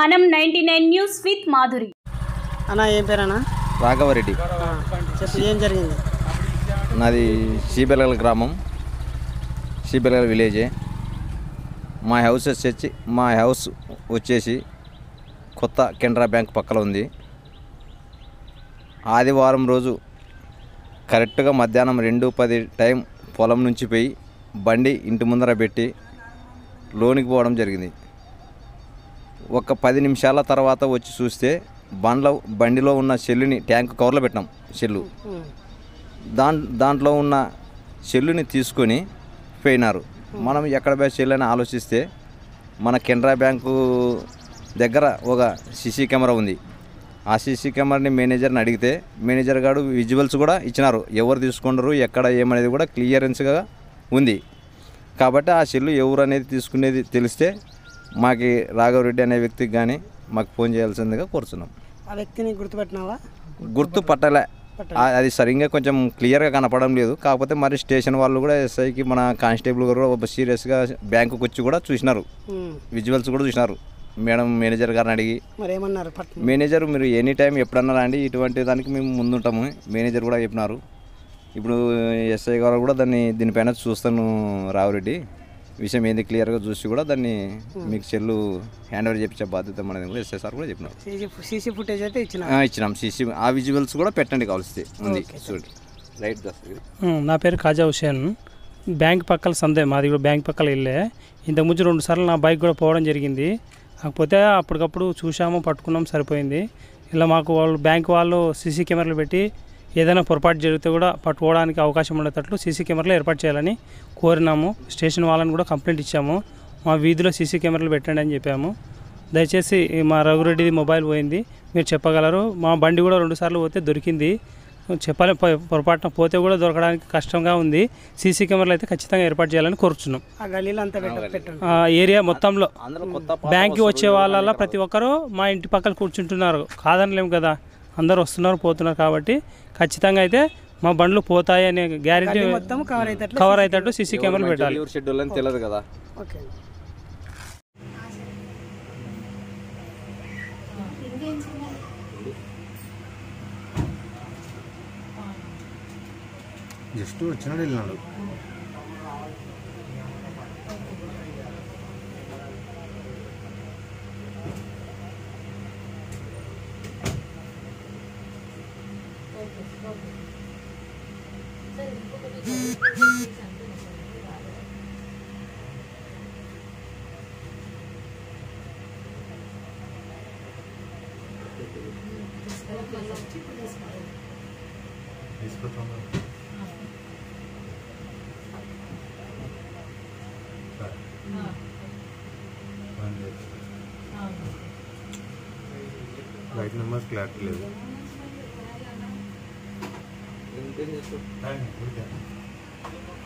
మనం ninety nine news with Madhuri అన్న ఏం పేరన్నా రాఘవరెడ్డి ఆ, చెప్పు ఏం జరిగింది నాది శ్రీబెలగల గ్రామం శ్రీబెలగల విలేజే మా హౌస్ వచ్చేసి మా హౌస్ వచ్చేసి కొత్త కెనరా బ్యాంక్ పక్కన ఉంది ఆదివారం రోజు కరెక్ట్గా మధ్యాహ్నం రెండు పది టైం పొలం నుంచి పోయి బండి ఇంటి ముందర పెట్టి లోనికి పోవడం జరిగింది ఒక పది నిమిషాల తర్వాత వచ్చి చూస్తే బండ్లో బండిలో ఉన్న సెల్లుని ట్యాంక్ కవర్లో పెట్టినాం సెల్లు ఉమ్, దాన్ దాంట్లో ఉన్న సెల్లుని తీసుకొని పోయినారు మనం ఎక్కడ పోయి సెల్ అని ఆలోచిస్తే మన కెనరా బ్యాంకు దగ్గర ఒక సీసీ కెమెరా ఉంది ఆ సీసీ కెమెరాని మేనేజర్ని అడిగితే మేనేజర్ గారు విజువల్స్ కూడా ఇచ్చినారు ఎవరు తీసుకున్నారు ఎక్కడ ఏమనేది కూడా క్లియరెన్స్గా ఉంది కాబట్టి ఆ సెల్లు ఎవరు అనేది తీసుకునేది తెలిస్తే మాకి రాఘవరెడ్డి అనే వ్యక్తికి కానీ మాకు ఫోన్ చేయాల్సిందిగా కోరుతున్నాం ఆ వ్యక్తిని గుర్తుపెట్టినావా గుర్తు పట్టలే ఆ- అది సరిగ్గా కొంచెం క్లియర్గా కనపడడం లేదు కాకపోతే మరి స్టేషన్ వాళ్ళు కూడా ఎస్ఐకి మన కానిస్టేబుల్ గారు ఒక సీరియస్గా బ్యాంకుకి వచ్చి కూడా చూసినారు ఉమ్, విజువల్స్ కూడా చూసినారు మేడం మేనేజర్ గారిని అడిగి మరి ఏమన్నారు పట్ మేనేజర్ మీరు ఎనీ టైం ఎప్పుడన్నా రండి ఇటువంటి దానికి మేము ముందుంటాము మేనేజర్ కూడా చెప్పినారు ఇప్పుడు ఎస్ఐ గారు కూడా దాన్ని దీనిపైన చూస్తాను రావురెడ్డి విషయం ఏంది క్లియర్గా చూసి కూడా దాన్ని మీకు సెల్లు హ్యాండ్ ఓవర్ చేయించే బాధ్యత మనది కూడా ఎస్ఐ సార్ కూడా చెప్పినారు సీసీ సీసీ ఫుటేజ్ అయితే ఇచ్చిన ఆ, ఇచ్చినాం సీసీ ఆ విజువల్స్ కూడా పెట్టండి కావాల్సి ఉంది చూడండి రైట్ దస్తగిరి ఉమ్, నా పేరు ఖాజా హుసేన్ బ్యాంక్ పక్కల సందే మాది కూడా బ్యాంక్ పక్కల వెళ్ళే ఇంతకుముందు రెండు సార్లు నా బైక్ కూడా పోవడం జరిగింది కాకపోతే అప్పటికప్పుడు చూసాము పట్టుకున్నాం సరిపోయింది ఇలా మాకు వాళ్ళు బ్యాంక్ వాళ్ళు సీసీ కెమెరాలు పెట్టి ఏదైనా పొరపాటు జరిగితే కూడా పట్టుకోవడానికి అవకాశం ఉండేటట్లు సీసీ కెమెరాలు ఏర్పాటు చేయాలని కోరినాము స్టేషన్ వాళ్ళని కూడా కంప్లైంట్ ఇచ్చాము మా వీధిలో సీసీ కెమెరాలు పెట్టండి అని చెప్పాము దయచేసి ఈ మా రఘురెడ్డిది మొబైల్ పోయింది మీరు చెప్పగలరు మా బండి కూడా రెండు సార్లు పోతే దొరికింది చెప్పాలి పొ- పొరపాటున పోతే కూడా దొరకడానికి కష్టంగా ఉంది సీసీ కెమెరాలు అయితే ఖచ్చితంగా ఏర్పాటు చేయాలని కోరుచున్నాం ఆ గల్లీలో అంతా పెట్ట పెట్టండి ఆ ఏరియా మొత్తంలో అందులో కొత్త బ్యాంక్కి వచ్చే వాళ్ళ ప్రతి ఒక్కరూ మా ఇంటి పక్కన కూర్చుంటున్నారు కాదనలేము కదా అందరూ వస్తున్నారు పోతున్నారు కాబట్టి ఖచ్చితంగా అయితే మా బండ్లు పోతాయి అనే గ్యారెంటీ గల్లీ మొత్తం కవర్ అయ్యేటట్లు కవర్ అయ్యేటట్టు సీసీ కెమెరాలు పెట్టాలి ఎవరు షెడ్యూల్ అని తెలియదు కదా ఓకే జస్ట్ వచ్చినాడు వెళ్ళినాడు తీసుకుంటాను బయట నెంబర్స్ క్లారిటీ లేదు ఊరికే.